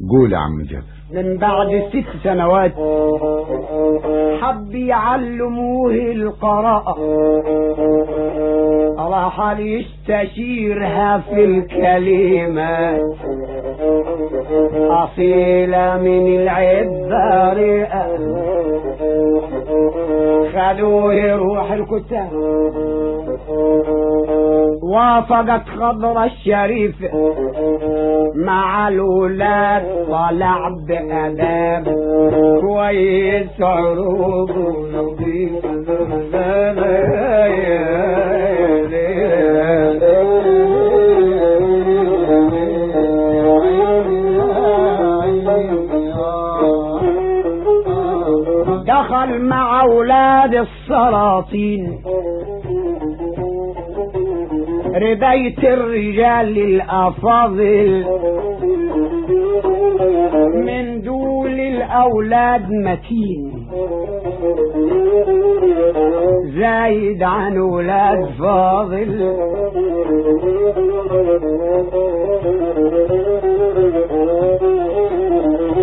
قول يا عم جابر من بعد ست سنوات حب يعلموه القراءة راح يستشيرها في الكلمات أصيلة من العبارة خدوه يروح الكتاب وافقت خضر الشريف مع الولاد طلع بأداب كويس عروض نظيف دخل مع أولاد السلاطين ربيت الرجال الأفاضل من دول الأولاد متين زايد عن أولاد فاضل